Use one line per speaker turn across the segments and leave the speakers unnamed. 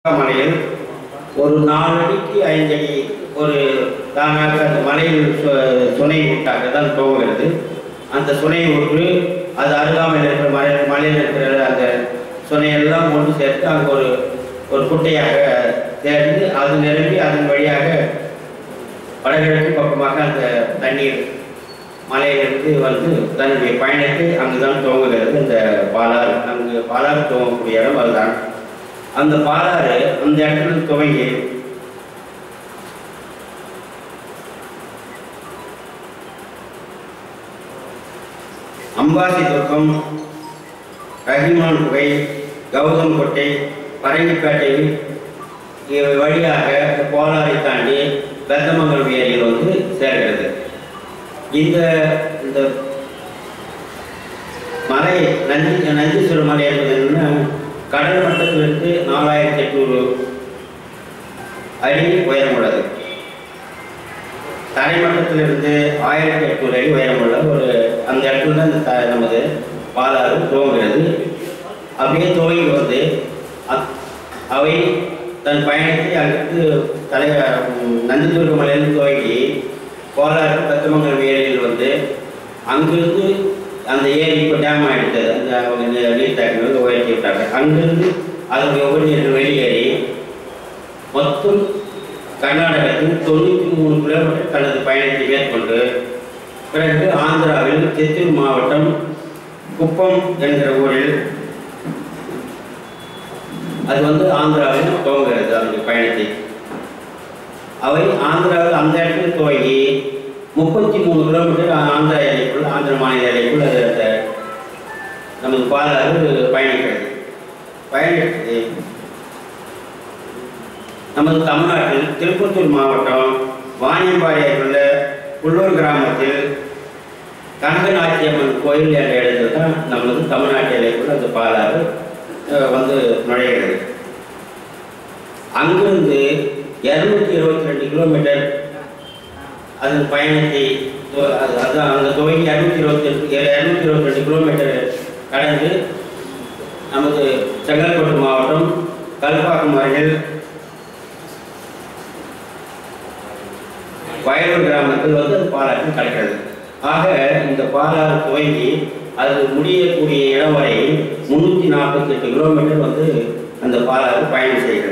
மலையில் ஒரு நாலு அடிக்கு ஐந்து அடி ஒரு தானாக அந்த மலையில் சு- சுனை விட்டாக தான் துவங்குகிறது அந்த சுனையை விட்டு அது அருகாமையில் இருக்கிற மலை மலையில் இருக்கிற அந்த சுனையெல்லாம் ஒன்று சேர்த்து அங்கே ஒரு ஒரு குட்டையாக சேர்ந்து அது நிரம்பி அதன் வழியாக வடகிழக்கு பக்கமாக அந்த தண்ணீர் மலையிலிருந்து வந்து தன்னுடைய பயணத்தை அங்குதான் துவங்குகிறது இந்த பாலாறு அங்கு பாலாறு துவங்கக்கூடிய இடம் அதுதான் அந்த பாலாறு அந்த இடத்துல துவங்கி அம்பாசி துர்க்கம் ரஹிமான் குகை கௌதம் கோட்டை பரங்கிப்பேட்டை இவை வழியாக இந்த கோலாரை தாண்டி பெத்தமங்கலம் ஏரியில் வந்து சேர்கிறது இந்த இந்த மலை நந்தி நந்தீஸ்வரர் மலை என்பது என்னன்னா கடல் மட்டத்திலிருந்து நாலாயிரத்தி எட்நூறு அடி உயரம் உள்ளது தரைமட்டத்திலிருந்து ஆயிரத்தி எட்நூறு அடி உயரம் உள்ள ஒரு அந்த இடத்துல தான் இந்த த- நமது பாலாறு துவங்குகிறது அப்படியே துவங்கி வந்து அத்- அவை தன் பயணத்தை அங்கிருந்து தலை ம், நந்திதுர்க மலையிலிருந்து துவங்கி கோலாறு பத்தமங்கலம் ஏரியில் வந்து அங்கிருந்து அந்த ஏரி இப்போ டேம் ஆகிடுது அந்த அவங்க இந்த நீர்த்தாக்கி வந்து உயர்த்தி விட்டாங்க அங்கிருந்து அதனுடைய உபநீர் வெளியேறி மொத்தம் கர்நாடகத்தில் தொண்ணூற்றி மூணு கிலோமீட்டர் தனது பயணத்தை மேற்கொண்டு பிறகு ஆந்திராவில் சித்தூர் மாவட்டம் குப்பம் என்கிற ஊரில் அது வந்து ஆந்திராவில் துவங்குகிறது அதனுடைய பயணத்தை அவை ஆந்திராவில் அந்த இடத்துல துவங்கி முப்பத்தி மூணு கிலோமீட்டர் ஆந்திரா எல்லைக்குள் ஆந்திர மாநில எல்லைக்குள் அது அந்த நமது பாலாறு பயணிக்கிறது பயணிக்கிறது நமது தமிழ்நாட்டில் திருப்பத்தூர் மாவட்டம் வாணியம்பாடி உள்ள உள்ளூர் கிராமத்தில் கனகநாச்சியம்மன் கோயில் என்ற இடத்துல தான் நமது தமிழ்நாட்டு எல்லைக்குள்ள அந்த பாலாறு அஹ், வந்து நுழைகிறது அங்கிருந்து இரநூத்தி இருபத்தி ரெண்டு கிலோமீட்டர் அதன் பயணத்தை துவ- அது- அதான் அந்த துவங்கி இரநூத்தி இருபத்தி இரநூத்தி இருபத்தி ரெண்டு கிலோமீட்டர் கடந்து நமது செங்கல்பட்டு மாவட்டம் கல்பாக்கம் அருகில் வயலூர் கிராமத்தில் வந்து அந்த பாலாறு கிடைக்கிறது ஆக இந்த பாலாறு துவங்கி அது முடியக்கூடிய இடம் வரை முந்நூற்றி நாற்பத்தி எட்டு கிலோமீட்டர் வந்து அந்த பாலாறு பயணம் செய்கிறது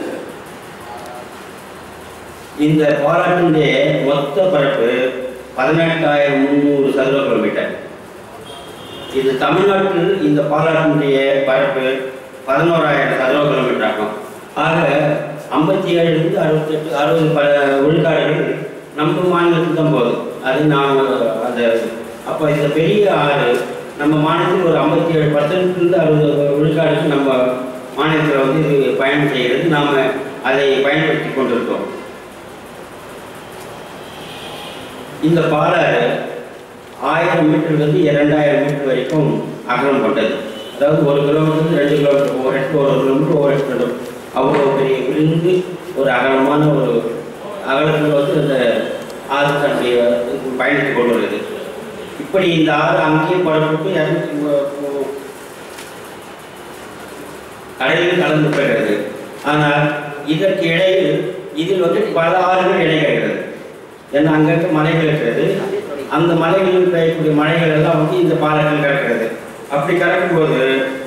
இந்த பாலாற்றினுடைய மொத்த பரப்பு பதினெட்டாயிரம் முந்நூறு சதுர கிலோமீட்டர் இது தமிழ்நாட்டில் இந்த பாலாற்றினுடைய பரப்பு பதினோராயிரம் சதுர கிலோமீட்டர் ஆகும் ஆக ஐம்பத்தி ஏழுலேருந்து அறுபத்தெட்டு அறுபது ப விழுக்காடுகள் நம்ம மாநிலத்துக்கு தான் போகுது அது நாம் அந்த அப்போ இந்த பெரிய ஆறு நம்ம மாநிலத்தில் ஒரு ஐம்பத்தி ஏழு பர்சன்ட்லேருந்து அறுபது விழுக்காடுக்கு நம்ம மாநிலத்தில் வந்து இது பயணம் செய்கிறது நாம் அதை பயன்படுத்தி கொண்டிருக்கோம் இந்த பாலாறு ஆயிரம் மீட்டர்லேருந்து இரண்டாயிரம் மீட்டர் வரைக்கும் அகலம் கொண்டது அதாவது ஒரு கிலோமீட்டர் ரெண்டு கிலோமீட்டர் ஒரு இடத்துக்கு ஒரு கிலோமீட்டர் ஒரு இடத்துல அவ்வளோ பெரிய விழுந்து ஒரு அகலமான ஒரு அகலத்தில் வந்து இந்த ஆறு தன்னுடைய பயணித்து கொண்டுள்ளது இப்படி இந்த ஆறு அங்கேயே புறப்பட்டு இரநூத்தி கடலில் கலந்து பெறுகிறது ஆனால் இதற்கு இடையில் இதில் வந்து பல ஆறுகள் இடைகிறது ஏன்னா அங்கே இருக்க மலைகள் இருக்கிறது அந்த மலைகளில் பெய்யக்கூடிய மழைகள் எல்லாம் வந்து இந்த பாலத்தில் கிடக்கிறது அப்படி கிடக்கும்போது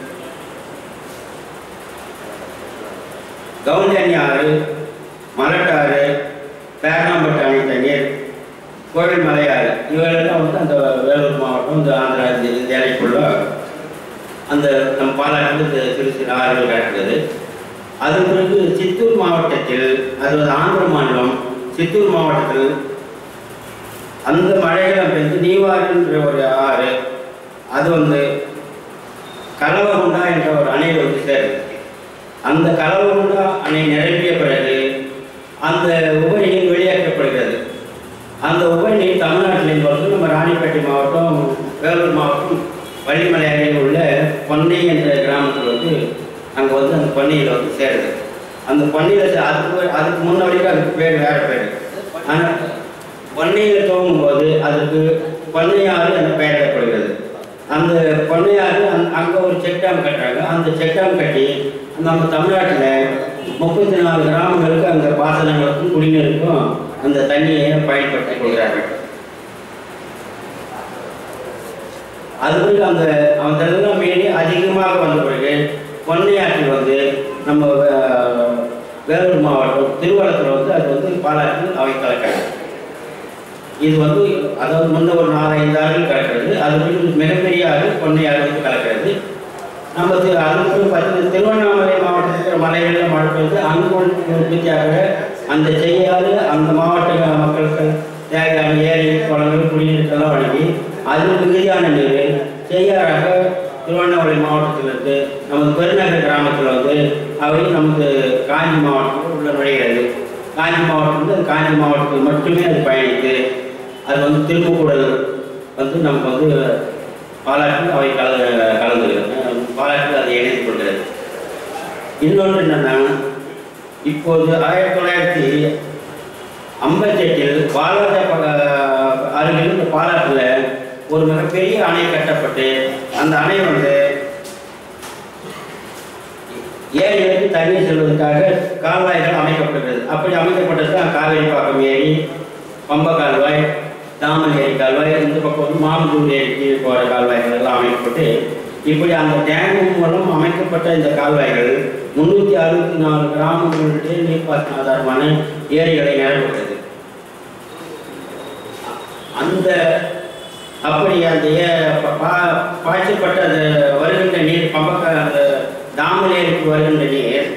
கவுண்டனி ஆறு மலட்டாறு பேரணாம்பட்டு அணை தண்ணீர் கோவில் மலையாறு இவைகளெல்லாம் வந்து அந்த வேலூர் மாவட்டம் இந்த ஆந்திரா இந்த இந்த ஏழைக்குள்ள அந்த நம் பாலாற்றில் இந்த சிறு சிறு ஆறுகள் கிடக்கிறது அது பிறகு சித்தூர் மாவட்டத்தில் அது வந்து ஆந்திர மாநிலம் சித்தூர் மாவட்டத்தில் அந்த மழைகள் பெய்து நீவாறுன்ற ஒரு ஆறு அது வந்து கலவகுண்டா என்ற ஒரு அணையில் வந்து சேருது அந்த கலவகுண்டா அணை நிரம்பிய பிறகு அந்த உபநீர் வெளியேற்றப்படுகிறது அந்த உபநீர் தமிழ்நாட்டில் பொறுத்து நம்ம ராணிப்பேட்டை மாவட்டம் வேலூர் மாவட்டம் வள்ளிமலை அருகில் உள்ள பொன்னை என்ற கிராமத்தில் வந்து அங்கே வந்து அந்த பொன்னையில் வந்து சேருது அந்த பொன்னையில் சே- அதுக்கு அதுக்கு முன்ன வரைக்கும் அதுக்கு பேர் வேறு பேர் ஆனால் பொன்னையில் துவங்கும்போது அதுக்கு பொன்னையாறு என பெயரிடப்படுகிறது அந்த பொன்னையாறு அந் அங்கே ஒரு செக் டேம் கட்டுறாங்க அந்த செக் டேம் கட்டி நம்ம தமிழ்நாட்டில் முப்பத்தி நாலு கிராமங்களுக்கு அந்த பாசனங்களுக்கும் குடிநீருக்கும் அந்த தண்ணியை பயன்படுத்திக் கொள்கிறார்கள் அதுக்கு அந்த அந்த இதெல்லாம் மீறி அதிகமாக வந்த பிறகு பொன்னையாற்றில் வந்து நம்ம வே- வேலூர் மாவட்டம் திருவள்ளத்தில் வந்து அது வந்து பாலாற்றில் அவை கலக்கிறது இது வந்து அதாவது முன்ன ஒரு நாலு ஐந்து ஆறுகள் கலக்கிறது அது வந்து மிகப்பெரிய ஆறு பொன்னையாறு வந்து கலக்கிறது நம்ம தி- அதுக்கு பார்த்தீங்கன்னா திருவண்ணாமலை மாவட்டத்தில் இருக்கிற மலைகளில் மழை பெய்து அங்கு உற்பத்தியாக அந்த செய்யாறு அந்த மாவட்ட மக்களுக்கு தேவையான ஏரி குளங்கள் குடிநீருக்கெல்லாம் வழங்கி அதில் மிகுதியான நீர் செய்யாறாக திருவண்ணாமலை மாவட்டத்திலிருந்து நமது பெருநகர் கிராமத்தில் வந்து அவை நமது காஞ்சி மாவட்டத்தில் உள்ள நுழைகிறது காஞ்சி மாவட்டம் வந்து அது காஞ்சி மாவட்டத்தில் மட்டுமே அது பயணித்து அது வந்து திருப்புக்கூடல் வந்து நமக்கு வந்து பாலாற்றில் அவை கலந்து கலந்து பாலாற்றில் அதை இணைத்துக் கொள்கிறது இன்னொன்று என்னன்னா இப்போது ஆயிரத்தி தொள்ளாயிரத்தி ஐம்பத்தெட்டில் பாலாஜ அருகில் இந்த பாலாற்றில் ஒரு மிகப்பெரிய அணை கட்டப்பட்டு அந்த அணை வந்து ஏரிகளுக்கு தண்ணீர் செல்வதற்காக கால்வாய்கள் அமைக்கப்பட்டது அப்படி அமைக்கப்பட்டது தான் காவேரி பாக்கம் ஏரி பம்ப கால்வாய் தாமல் ஏரி கால்வாய் இந்த பக்கம் வந்து மாமந்தூர் ஏரிக்கு போகிற கால்வாய்கள் எல்லாம் அமைக்கப்பட்டு இப்படி அந்த டேங்கு மூலம் அமைக்கப்பட்ட இந்த கால்வாய்கள் முன்னூற்றி அறுபத்தி நாலு கிராமங்களுடைய நீர்ப்பாசன ஆதாரமான ஏரிகளை நிரப்பப்பட்டது அந்த அப்படி அந்த ஏ- பா- பா- பாய்ச்சப்பட்ட அந்த வருகின்ற நீர் பம்பக்க அந்த தாமல் ஏரிக்கு வருகின்ற நீர்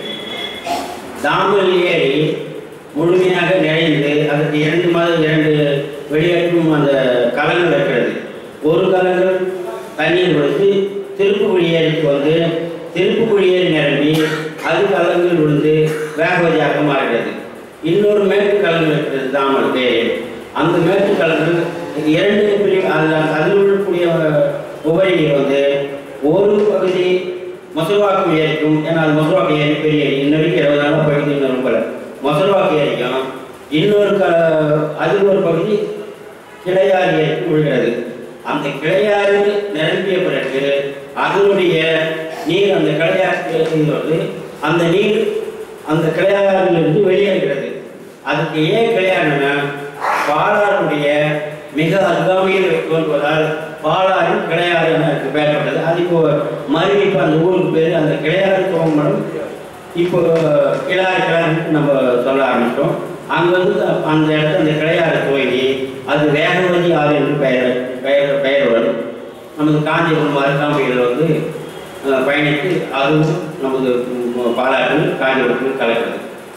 தாமல் ஏரி முழுமையாக நிறைந்து அதற்கு இரண்டு மாதம் இரண்டு வெளியேற்றும் அந்த கலங்கள் இருக்கிறது ஒரு கலங்கள் தண்ணீர் விழுந்து திருப்புக்குழி ஏரிக்கு வந்து திருப்புக்குழி ஏரி நிரம்பி அது கலங்கள் விழுந்து வேகவதியாக மாறுகிறது இன்னொரு மேற்கு கலங்கள் இருக்கிறது தாமல் ஏரி அந்த மேற்கு கலங்கள் இரண்டு பிரிவு அதில் அதில் உள்ளக்கூடிய உபரி நீர் வந்து ஒரு பகுதி மொசல்வாக்கு ஏரிக்கும் ஏன்னா அது மொசல்வாக்கு ஏரி பெரிய ஏரி இன்ன வரைக்கும் இருபது நாளாக போயிட்டு இன்னும் ரொம்ப மொசல்வாக்கு ஏரிக்கும் இன்னொரு க அதில் ஒரு பகுதி கிளையாறு ஏரிக்கு விழுகிறது அந்த கிளையாறு நிரம்பிய பிறகு அதனுடைய நீர் அந்த கிளையாறு வந்து அந்த நீர் அந்த கிளையாறிலிருந்து வெளியேறுகிறது அதுக்கு ஏன் கிளையாறுனா பாலாறுடைய மிக அருகாமையில் தோன்றுவதால் பாலாறு கிளையாறு என அதுக்கு பெயர்பட்டது அது இப்போ மறுபடியும் இப்போ அந்த ஊருக்கு பேர் அந்த கிளையாறு துவங்கணும் இப்போ கிளாறு கிளாறுன்னு நம்ம சொல்ல ஆரம்பிச்சிட்டோம் அங்கே வந்து அந்த இடத்துல அந்த கிளையாறு துவங்கி அது வேகவதி ஆறு என்று பெயர் பெயர் பெயருடன் நமது காஞ்சிபுரம் அருகாமையில் வந்து அஹ், பயணித்து அதுவும் நமது ம், பாலாற்றில் காஞ்சிபுரத்தில் கலக்கிறது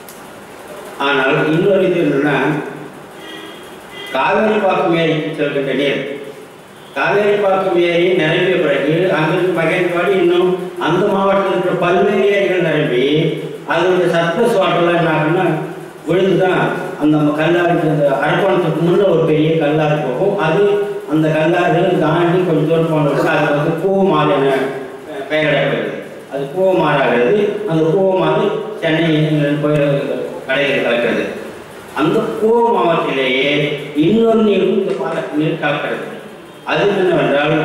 ஆனால் இன்னொரு இது என்னன்னா காவேரி பாக்கம் ஏரிக்கு செல்கின்ற நீர் காவேரி பாக்கம் ஏரி நிரம்பிய பிறகு அங்கிருந்து மகேந்திரவாடி இன்னும் அந்த மாவட்டத்தில் இருக்கிற பல்வேறு ஏரிகள் நிரம்பி அதனுடைய சர்ஃபஸ் வாட்டர்லாம் என்ன ஆகுன்னா விழுந்து தான் அந்த கல்லாறு அந்த அரக்கோணத்துக்கு முன்ன ஒரு பெரிய கல்லாறு போகும் அது அந்த கல்லாறுகள் தாண்டி கொஞ்சம் தூரம் போனதுக்கு அது வந்து பூமாறு என பெயரிடப்படுகிறது அது பூவமாறாகிறது அந்த பூவமாறு சென்னை போய் கடையில் கலக்கிறது அந்த பூவ மாவட்டத்திலேயே இன்னொரு நீரும் இந்த பாலத்து நீர் கலக்கிறது அது என்னவென்றால்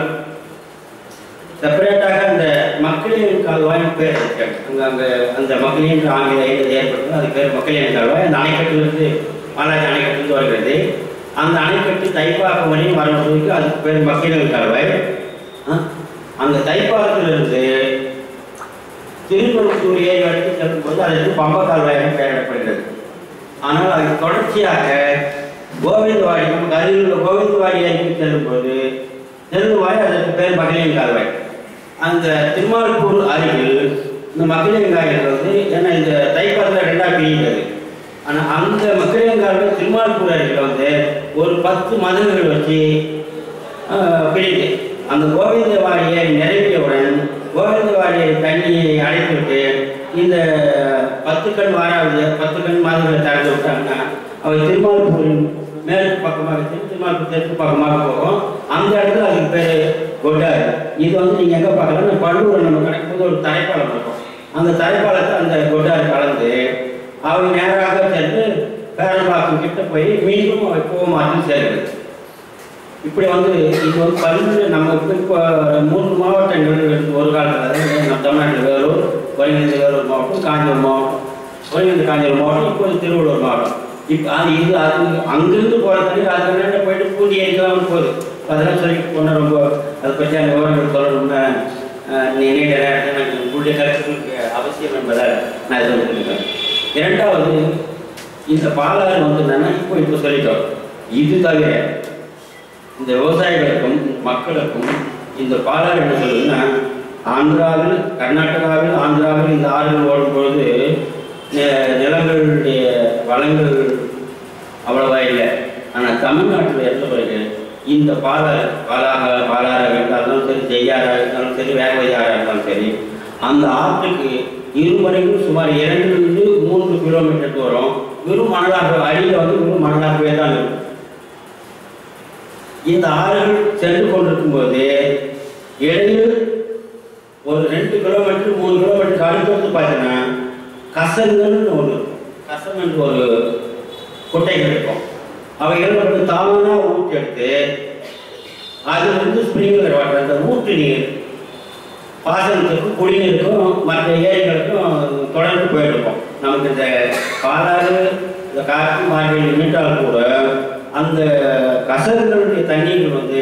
செப்பரேட்டாக அந்த மக்களின் கால்வாய் பேர் இருக்கு அங்கே அங்கே அந்த மக்களின் ஆங்கில எழுதி ஏற்பட்டது அது பேர் மக்களின் கால்வாய் அந்த அணைக்கட்டிலிருந்து பாலாஜி அணைக்கட்டிலிருந்து வருகிறது அந்த அணைக்கட்டு தைப்பாக்கம் வரையும் வருவதற்கு அதுக்கு பேர் மக்களின் கால்வாய் ஆ? அந்த தைப்பாக்கத்திலிருந்து திருப்பரத்தூர் ஏரி வரைக்கும் செல்லும்போது அதற்கு பம்ப கால்வாய் என பெயரிடப்படுகிறது ஆனால் அது தொடர்ச்சியாக கோவிந்தவாடி நமக்கு அருகில் உள்ள கோவிந்தவாடி ஏரிக்கு செல்லும்போது செல்லுவாய் அதற்கு பேர் மகளிர் கால்வாய் அந்த திருமால்பூர் அருகில் இந்த மகளிர் கால்வாய் வந்து ஏன்னா இந்த தைப்பாத்தில் ரெண்டாக பிரிகிறது ஆனால் அந்த மகளிர் கால்வாய் திருமால்பூர் அருகில் வந்து ஒரு பத்து மதகுகள் வச்சு ஆஹ், பிரியுது அந்த கோவிந்தவாடி ஏரி நிரம்பியவுடன் கோவிந்தவாடி தண்ணியை அடைத்துவிட்டு இந்த பத்து கண் வாராவது பத்து கண் மாதிரிகளை திறந்து விட்டாங்கன்னா அவை திருமால்பூரின் மேற்கு பக்கமாக திரு- திருமால்பூர் தெற்கு பக்கமாக போகும் அந்த இடத்துல அதுக்கு பேர் கொட்டாரு இது வந்து நீங்கள் எங்கே பார்க்கலாம் பல்லூர் நம்ம கிடைக்கும்போது ஒரு தரைப்பாலம் இருக்கும் அந்த தரைப்பாலத்தை அந்த கொட்டாரு கலந்து அவை நேராக சென்று பேரம்பாக்கம் கிட்ட போய் மீண்டும் அவை பூமாற்றில் சேர்கிறது இப்படி வந்து இது வந்து பல்வேறு நம்ம இப்போ மூன்று மாவட்டங்கள் இருக்கு ஒரு காலத்தில் அதாவது நம்ம தமிழ்நாட்டில் வேலூர் ஒருங்கிணைந்த வேலூர் மாவட்டம் காஞ்சிபுரம் மாவட்டம் ஒருங்கிணைந்த காஞ்சிபுரம் மாவட்டம் இப்போது திருவள்ளூர் மாவட்டம் இப்போ அது இது அது அங்கிருந்து போகிற தண்ணி அது நேரம் போயிட்டு பூண்டி ஏரிக்கலாம் போகுது அதெல்லாம் சொல்லி போனால் ரொம்ப அதை பற்றி அந்த விவரங்கள் சொல்லணும்னா அஹ், நீ நீண்ட நேரத்தில் எனக்கு உங்களுடைய கருத்துக்களுக்கு அவசியம் என்பதால் நான் இதை சொல்லியிருக்கேன் இரண்டாவது இந்த பாலாறு வந்து என்னன்னா இப்போ இப்போ சொல்லிட்டோம் இது தவிர இந்த விவசாயிகளுக்கும் மக்களுக்கும் இந்த பாலாறு என்ன சொல்லுதுன்னா ஆந்திராவில் கர்நாடகாவில் ஆந்திராவில் இந்த ஆறுகள் ஓடும் பொழுது நி- நிலங்களுடைய வளங்கள் அவ்வளவா இல்லை ஆனால் தமிழ்நாட்டில் இருந்த பிறகு இந்த பாலாறு பாலாக பாலாறாக இருந்தாலும் சரி செய்யாராக இருந்தாலும் சரி வேகவையாராக இருந்தாலும் சரி அந்த ஆற்றுக்கு இருமறைக்கும் சுமார் இரண்டிலிருந்து மூன்று கிலோமீட்டர் தூரம் வெறும் மணலாக அடியில் வந்து வெறும் மணலாகவே தான் இருக்கும் இந்த ஆறுகள் சென்று கொண்டிருக்கும் போது இடையில் ஒரு ரெண்டு கிலோமீட்டர் மூணு கிலோமீட்டர் அடுத்து வந்து பார்த்தீங்கன்னா கசங்கள்னு ஒன்று இருக்கும் கசம் என்று ஒரு குட்டைகள் இருக்கும் அவைகள் வந்து தானாக ஊற்றி எடுத்து அது வந்து ஸ்ப்ரிங்க்லர் வாட்டர் அந்த ஊற்று நீர் பாசனத்துக்கும் குடிநீருக்கும் மற்ற ஏரிகளுக்கும் தொடர்ந்து போயிருக்கும் நமக்கு இந்த பாலாறு இந்த காற்று மார்கழி மீட்டால் கூட அந்த கசர்களுடைய தண்ணீர்கள் வந்து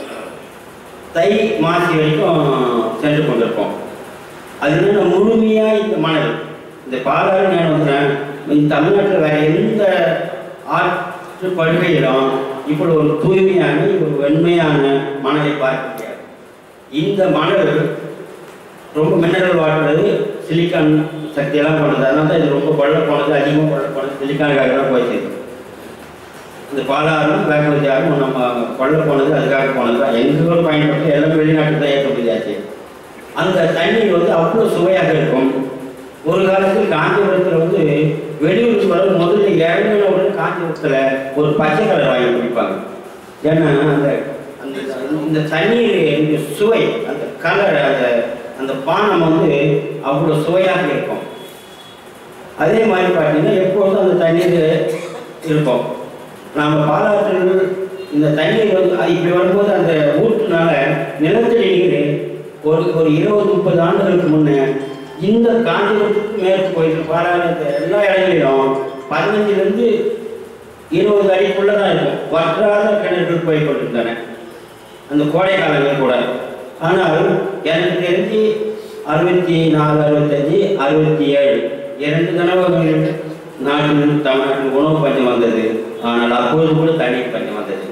தை மாசி வரைக்கும் சென்று கொண்டிருக்கும் அது என்னன்னா முழுமையாக இந்த மணல் இந்த பாலாறு நான் வந்து இந்த தமிழ்நாட்டில் வேற எந்த ஆற்று படுகையிலும் இப்படி ஒரு தூய்மையான ஒரு வெண்மையான மணலை பார்க்க முடியாது இந்த மணல் ரொம்ப மினரல் வாட்டர் சிலிக்கான் சக்தியெல்லாம் கொண்டது அதனால தான் இது ரொம்ப கொள்ள போனது அதிகமாக கொள்ள போனது சிலிக்கானுக்காக தான் போய் சேரும் இந்த பாலாறும் பேக்வரியாரும் நம்ம கொள்ள போனது அதுக்காக போனது தான் எங்களுக்கும் பயன்படுத்தி எல்லாம் வெளிநாட்டு தான் ஏற்றுமதியாச்சு அந்த தண்ணீர் வந்து அவ்வளோ சுவையாக இருக்கும் ஒரு காலத்தில் காஞ்சிபுரத்தில் வந்து வெளியூர் வர முதல்ல இறங்கின உடனே காஞ்சிபுரத்தில் ஒரு பச்சை கலர் வாங்கி குடிப்பாங்க ஏன்னா அந்த அந்த இந்த தண்ணீர் இந்த சுவை அந்த கலர் அந்த அந்த பானம் வந்து அவ்வளோ சுவையாக இருக்கும் அதே மாதிரி பார்த்தீங்கன்னா எப்பொழுதும் அந்த தண்ணீர் இருக்கும் நாம் பாலாற்றில் இந்த தண்ணீர் வந்து அது இப்படி வரும்போது அந்த ஊற்றுனால நிலத்தடி நீர் ஒரு ஒரு இருபது முப்பது ஆண்டுகளுக்கு முன்னே இந்த காஞ்சிபுரத்துக்கு மேற்கு போயிட்டு பாலாறு இந்த எல்லா இடங்களிலும் பதினஞ்சுலேருந்து இருபது அடிக்குள்ளே தான் இருக்கும் வற்றாத கிணறுகள் போய் கொண்டிருந்தன அந்த கோடை காலங்கள் கூட ஆனால் எனக்கு தெரிஞ்சு அறுபத்தி நாலு அறுபத்தஞ்சு அறுபத்தி ஏழு இரண்டு தடவைகள் நாட்டில் தமிழ்நாட்டில் உணவு பஞ்சம் வந்தது ஆனால் அப்போது கூட தண்ணீர் பஞ்சம் வந்தது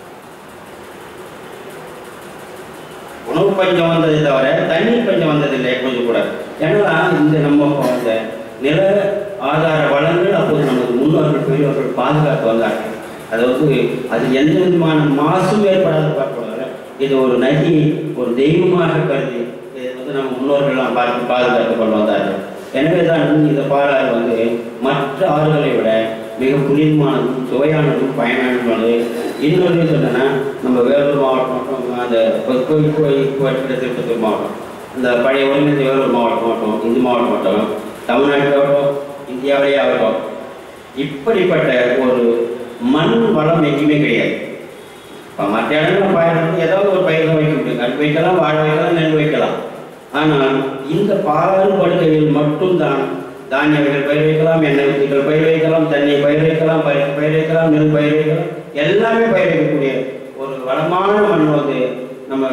உணவு பஞ்சம் வந்ததை தவிர தண்ணீர் பஞ்சம் வந்ததில்லை கொஞ்சம் கூட ஏன்னா இந்த நம்ம அந்த நில ஆதார வளங்கள் அப்போது நமது முன்னோர்கள் பெரியவர்கள் பாதுகாத்து வந்தார்கள் அது வந்து அது எந்த விதமான மாசும் ஏற்படாத பார்க்கக்கூடாது இது ஒரு நதி ஒரு தெய்வமாக கருதி இதை வந்து நம்ம முன்னோர்கள்லாம் பார்த்து பாதுகாத்து கொண்டு வந்தார்கள் எனவே தான் இந்த பாலாறு வந்து மற்ற ஆறுகளை விட மிக புனிதமானதும் சுவையானதும் பயனானது இன்னொரு சொன்னேன்னா நம்ம வேலூர் மாவட்டம் மற்றும் அந்த கோயில் கோயில் திருப்பத்தூர் மாவட்டம் இந்த பழைய ஒருங்கிணைந்த வேலூர் மாவட்டம் ஆகட்டும் இந்து மாவட்டம் ஆகட்டும் தமிழ்நாட்டிலாகட்டும் இந்தியாவிலேயே ஆகட்டும் இப்படிப்பட்ட ஒரு மண் வளம் எங்கேயுமே கிடையாது இப்போ மற்ற இடங்களில் பயிர் ஏதாவது ஒரு பயிர் தான் வைக்க முடியும் கல் வைக்கலாம் வாழை வைக்கலாம் நெல் வைக்கலாம் ஆனால் இந்த பாலாறு படுகையில் மட்டும்தான் தானிய வகைகள் பயிர் வைக்கலாம் எண்ணெய் வித்துக்கள் பயிர் வைக்கலாம் தண்ணி பயிர் வைக்கலாம் பயிர் பயிர் வைக்கலாம் நெல் பயிர் வைக்கலாம் எல்லாமே பயிர் வைக்கக்கூடிய ஒரு வளமான மண் வந்து நம்ம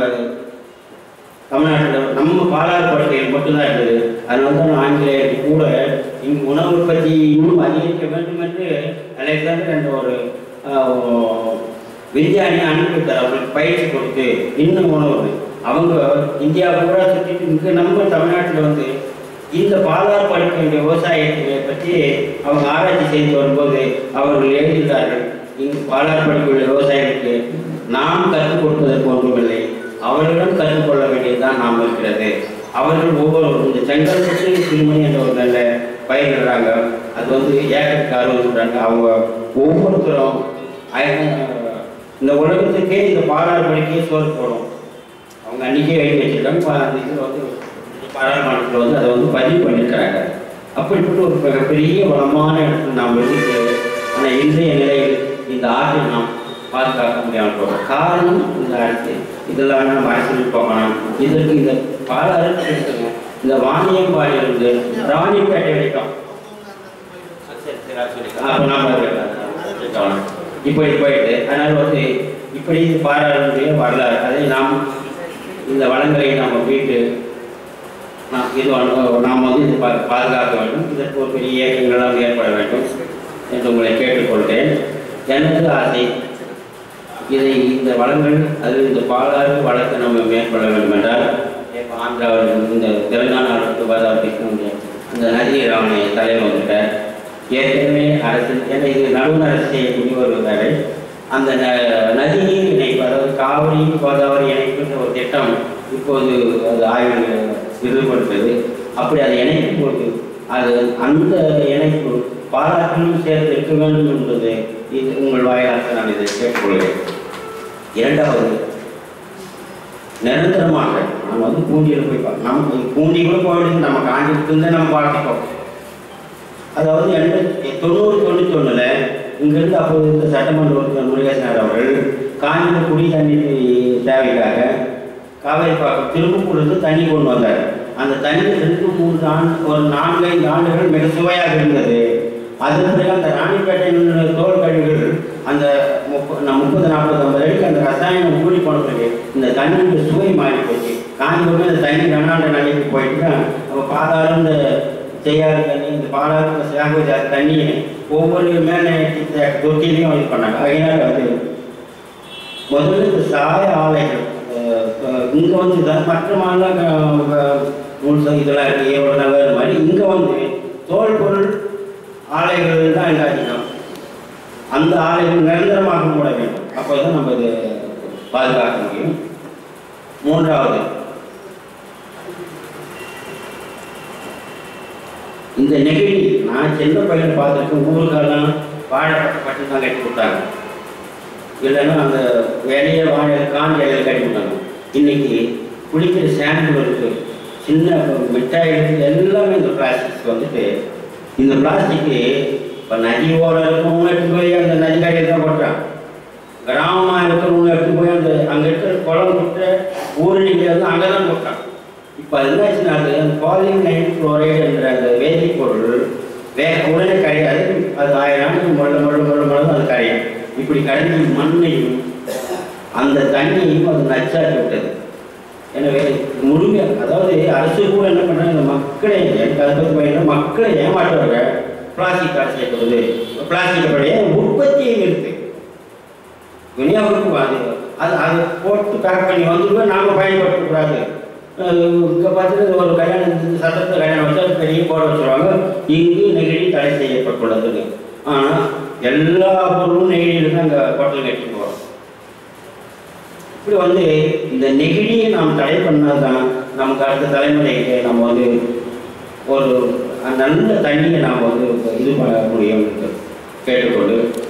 தமிழ்நாட்டில் நம்ம பாலாறு படுகையில் மட்டும்தான் இருக்குது அதனால தான் ஆங்கிலேயர் கூட இங்கு உணவு உற்பத்தி இன்னும் அதிகரிக்க வேண்டும் என்று அலெக்சாண்டர் என்ற ஒரு ஆஹ், விஞ்ஞானி அனுப்பிவிட்டார் அவங்களுக்கு பயிற்சி கொடுத்து இன்னும் உணவு அவங்க இந்தியா பூரா சுற்றிட்டு இங்கே நம்ம தமிழ்நாட்டில் வந்து இந்த பாலார் படுக்கை விவசாயத்தை பற்றி அவங்க ஆராய்ச்சி செய்து வரும்போது அவர்கள் எழுதுகிறார்கள் இங்கு பாலார் படுக்கையுள்ள விவசாயிகளுக்கு நாம் கற்றுக் கொடுப்பதற்கு ஒன்றுமில்லை அவர்களிடம் கற்றுக்கொள்ள வேண்டியதுதான் நாம் இருக்கிறது அவர்கள் ஒவ்வொரு இந்த செங்கல்பட்டு திருமணி என்ற ஒரு நல்ல பயிரிடுறாங்க அது வந்து ஏக்கருக்கு அறுபது சொல்றாங்க அவங்க ஒவ்வொருத்தரும் ஆயிரம் இந்த உலகத்துக்கே இந்த பாலாறு படிக்கையே சோறு போடும் அவங்க அன்றைக்கே எழுதி வச்சிருக்காங்க பா- அந்த இதில் வந்து பாராளுமன்றத்தில் வந்து அதை வந்து பதிவு பண்ணியிருக்கிறாங்க அப்படிப்பட்ட ஒரு மிகப்பெரிய வளமான இடத்துல நாம் இருக்கு ஆனால் இன்றைய நிலையில் இந்த ஆற்றை நாம் பாதுகாக்க முடியாமல் போகிறோம் காரணம் இந்த அரசு இதெல்லாம் நம்ம அரசியல் போகணும் இதற்கு இந்த பாலாறு இருக்குங்க இந்த வாணியம்பாடியிலிருந்து ராணிப்பேட்டை வரைக்கும் அப்போ நாம இருக்கலாம். இப்படி போயிட்டு அதனால வந்து இப்படி பாராளுடைய வரலாறு அதை நாம் இந்த வளங்களை நாம் மீட்டு நாம் இது வந்து- நாம் வந்து இது பா- பாதுகாக்க வேண்டும் இதற்கு ஒரு பெரிய இயக்கங்களாக ஏற்பட வேண்டும் என்று உங்களை கேட்டுக்கொள்கிறேன் எனது ஆசை இதை இந்த வளங்கள் அது இந்த பாலாறு வளத்தை நம்ம மேற்கொள்ள வேண்டும் என்றால் இப்போ ஆந்திராவில் இந்த தெலுங்கானாவுக்கு கோதாவரிக்கு இந்த நதி ராமனை தலைவர் வந்துட்டார் ஏற்கனவே அரசு ஏன்னா இது நடுவண் அரசு செய்யக்கூடிய ஒரு வேலை அந்த ந- நதிநீர் இணைப்பு அதாவது காவிரி கோதாவரி இணைப்புன்ற ஒரு திட்டம் இப்போது அது ஆய்வு ஈடுபடுகிறது அப்படி அதை இணைக்கும் போது அது அந்த இணைப்பு பாராட்டிலும் சேர்த்து இருக்க வேண்டும் என்பது இது உங்கள் வாயிலாக நான் இதை கேட்டுக்கொள்கிறேன் இரண்டாவது நிரந்தரமாக நம்ம வந்து பூண்டியில் போய் பார்க்கணும் நமக்கு பூண்டி கூட போக வேண்டியது நம்ம காஞ்சிட்டு இருந்தால் நம்ம பார்த்துப்போம் அதாவது எண்பத்தி தொண்ணூறு தொண்ணூத்தி ஒண்ணுல இங்கிருந்து அப்போது இருந்த சட்டமன்ற உறுப்பினர் முருகேசனார் அவர்கள் காஞ்சிபுரம் குடி தண்ணீர் தேவைக்காக காவேரி பாக்கம் திருப்பூர்லேருந்து தண்ணி கொண்டு வந்தார் அந்த தண்ணி ரெண்டு மூன்று ஆண்டு ஒரு நான்கைந்து ஆண்டுகள் மிக சுவையாக இருந்தது அதன் பிறகு அந்த ராணிப்பேட்டையின் தோல் கழிவுகள் அந்த முப்ப- நா- முப்பது நாற்பது ஐம்பது அடிக்கு அந்த ரசாயனம் கூடி போன பிறகு இந்த தண்ணியோட சுவை மாறி போச்சு காஞ்சிபுரம் இந்த தண்ணி ரெண்டாண்டு நிலைக்கு போயிட்டு அப்போ பாதாளம் இந்த செய்யாத தண்ணி இந்த பாலாறு சேகரிச்ச தண்ணியை ஒவ்வொரு மேலே தொட்டிலையும் இது பண்ணாங்க அதனால வந்து முதல்ல இந்த சாய ஆலைகள் இங்கே வந்து இதான் மற்ற மாநில முழுசம் இதெல்லாம் இருக்கு எவ்வளோ வேறு மாதிரி இங்கே வந்து தோல் பொருள் ஆலைகள் தான் இங்கே அதிகம் அந்த ஆலைகள் நிரந்தரமாக மூட வேண்டும் அப்போ தான் நம்ம இது பாதுகாக்க முடியும் மூன்றாவது இந்த நெகிழி நான் சின்ன பையன் பார்த்துருக்கேன் ஊருக்கெல்லாம் வாழைப்பட்ட பட்டு தான் கட்டி கொடுத்தாங்க இல்லைன்னா அந்த இலைய வாழை காஞ்ச இலையில கட்டி கொடுத்தாங்க இன்னைக்கு குளிக்கிற ஷாம்பு இருக்கு சின்ன மிட்டாய் இருக்கு எல்லாமே இந்த பிளாஸ்டிக்ஸ் வந்துட்டு இந்த பிளாஸ்டிக்கு இப்போ நதி ஓரம் இருக்கவங்க எடுத்து போய் அந்த நதி கரையில் தான் போட்டுறான் கிராமமாக இருக்கிறவங்க எடுத்து போய் அந்த அங்கே இருக்கிற குளம் விட்டு ஊரணிக்கு வந்து அங்கே தான் போட்டான் இப்போ அது என்னாச்சுன்னா அது அந்த பாலியம் நைன் குளோரைடு என்ற அந்த வேதிப் பொருள் வேக உடனே கரையாது அது ஆயிரம் ஆண்டுக்கு முள்ள முள்ள முள்ள முள்ள அது கரையும் இப்படி கரைஞ்சி மண்ணையும் அந்த தண்ணியையும் அது நச்சாக்கி விட்டது எனவே முழுமையாக அதாவது அரசு கூட என்ன பண்ணுறாங்க இந்த மக்களை எனக்கு அதை பற்றி பயணம் மக்களை ஏமாற்றுவாங்க பிளாஸ்டிக் காசு சேர்க்கிறது பிளாஸ்டிக் பழைய உற்பத்தியை நிறுத்து விநியோகத்துக்கு அது அது அதை போட்டு பேக் பண்ணி வந்துருவோம் நாம பயன்படுத்தக்கூடாது இங்கே பார்த்துட்டு ஒரு கல்யாணம் இந்த சட்டத்தில் கல்யாணம் வச்சா அது பெரிய போட வச்சுருவாங்க இங்கு நெகிழி தடை செய்யப்பட்டுள்ளதுன்னு ஆனால் எல்லா பொருளும் நெகிழியில் தான் அங்கே கொட்டல் கட்டி போகிறோம் இப்படி வந்து இந்த நெகிழியை நாம் தடை பண்ணால் தான் நமக்கு அடுத்த தலைமுறைக்கு நம்ம வந்து ஒரு நல்ல தண்ணியை நாம் வந்து இது பண்ண முடியும் கேட்டுக்கொண்டு